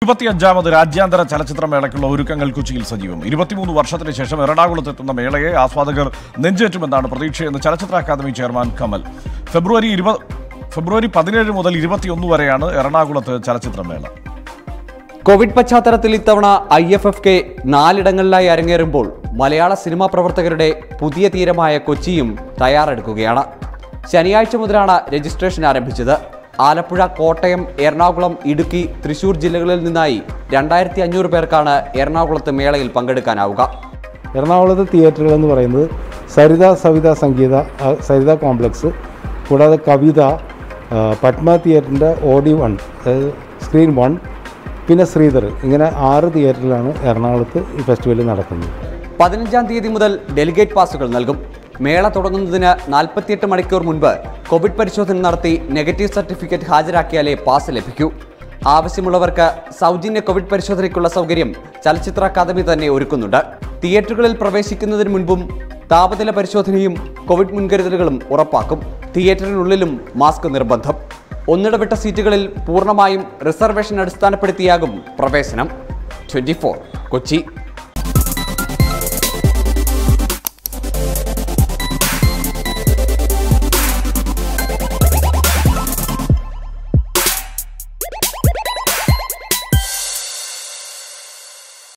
ഇരുപത്തിയഞ്ചാമത് രാജ്യാന്തര ചലച്ചിത്രമേളയ്ക്കുള്ള ഒരുക്കങ്ങൾ കൊച്ചിയിൽ സജീവം ഇരുപത്തിമൂന്ന് വർഷത്തിന് ശേഷം എറണാകുളത്തെത്തുന്ന മേളയെ ആസ്വാദകർ നെഞ്ചേറ്റുമെന്നാണ് പ്രതീക്ഷയെന്ന് ചലച്ചിത്ര അക്കാദമി ചെയർമാൻ കമൽ ഫെബ്രുവരി ഇരുപത് ഫെബ്രുവരി പതിനേഴ് മുതൽ ഇരുപത്തിയൊന്ന് വരെയാണ് എറണാകുളത്ത് ചലച്ചിത്രമേള കോവിഡ് പശ്ചാത്തലത്തിൽ ഇത്തവണ ഐ എഫ് എഫ് കെ നാലിടങ്ങളിലായി അരങ്ങേറുമ്പോൾ മലയാള സിനിമാ പ്രവർത്തകരുടെ പുതിയ തീരമായ കൊച്ചിയും തയ്യാറെടുക്കുകയാണ് ശനിയാഴ്ച മുതലാണ് രജിസ്ട്രേഷൻ ആരംഭിച്ചത് ആലപ്പുഴ കോട്ടയം എറണാകുളം ഇടുക്കി തൃശൂർ ജില്ലകളിൽ നിന്നായി രണ്ടായിരത്തി അഞ്ഞൂറ് പേർക്കാണ് എറണാകുളത്ത് മേളയിൽ പങ്കെടുക്കാനാവുക എറണാകുളത്തെ തിയേറ്ററുകൾ എന്ന് പറയുന്നത് സരിത സവിത സംഗീത ആ, സരിത കോംപ്ലക്സ് കൂടാതെ കവിത ആ, പത്മ തിയേറ്ററിൻ്റെ ഓഡി വൺ അതായത് സ്ക്രീൻ വൺ പിന്നെ ശ്രീധർ ഇങ്ങനെ ആറ് തിയേറ്ററിലാണ് എറണാകുളത്ത് ഈ ഫെസ്റ്റിവൽ നടക്കുന്നത് പതിനഞ്ചാം തീയതി മുതൽ ഡെലിഗേറ്റ് പാസുകൾ നൽകും മേള തുടങ്ങുന്നതിന് നാൽപ്പത്തിയെട്ട് മണിക്കൂർ മുൻപ് കോവിഡ് പരിശോധന നടത്തി നെഗറ്റീവ് സർട്ടിഫിക്കറ്റ് ഹാജരാക്കിയാലേ പാസ് ലഭിക്കൂ ആവശ്യമുള്ളവർക്ക് സൗജന്യ കോവിഡ് പരിശോധനയ്ക്കുള്ള സൗകര്യം ചലച്ചിത്ര അക്കാദമി തന്നെ ഒരുക്കുന്നുണ്ട് തിയേറ്ററുകളിൽ പ്രവേശിക്കുന്നതിന് മുൻപും താപനില പരിശോധനയും കോവിഡ് മുൻകരുതലുകളും ഉറപ്പാക്കും തിയേറ്ററിനുള്ളിലും മാസ്ക് നിർബന്ധം ഒന്നിടവിട്ട സീറ്റുകളിൽ പൂർണ്ണമായും റിസർവേഷൻ അടിസ്ഥാനപ്പെടുത്തിയാകും പ്രവേശനം ട്വന്റി കൊച്ചി